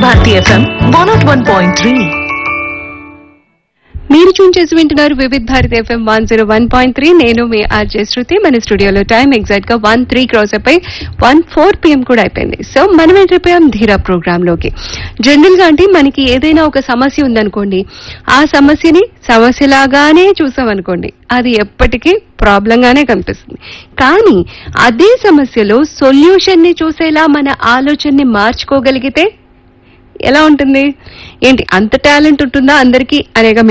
Bharati FM one nought one point three మీరు tune చేసి వింటున్నారు Vividh Bharati FM one zero one point three నేను మీ ఆర్జే శృతి మన స్టూడియోలో టైం ఎగ్జాక్ట్ గా వన్ త్రీ క్రాస్ అయిపోయి వన్ ఫోర్ పిఎం కూడా అయిపోయింది సో మనం ఎంట్రిపోయాం ధీరా ప్రోగ్రామ్ లోకి జనరల్ గా అంటే మనకి ఏదైనా ఒక సమస్య ఉందనుకోండి ఆ సమస్యని సమస్యలాగానే చూసామనుకోండి అది ఎప్పటికీ ప్రాబ్లం గానే కనిపిస్తుంది కానీ అదే సమస్యలో సొల్యూషన్ ని చూసేలా మన ఆలోచనని మార్చుకోగలిగితే ఎలా ఉంటుంది ఏంటి అంత టాలెంట్ ఉంటుందా అందరికీ అనేగా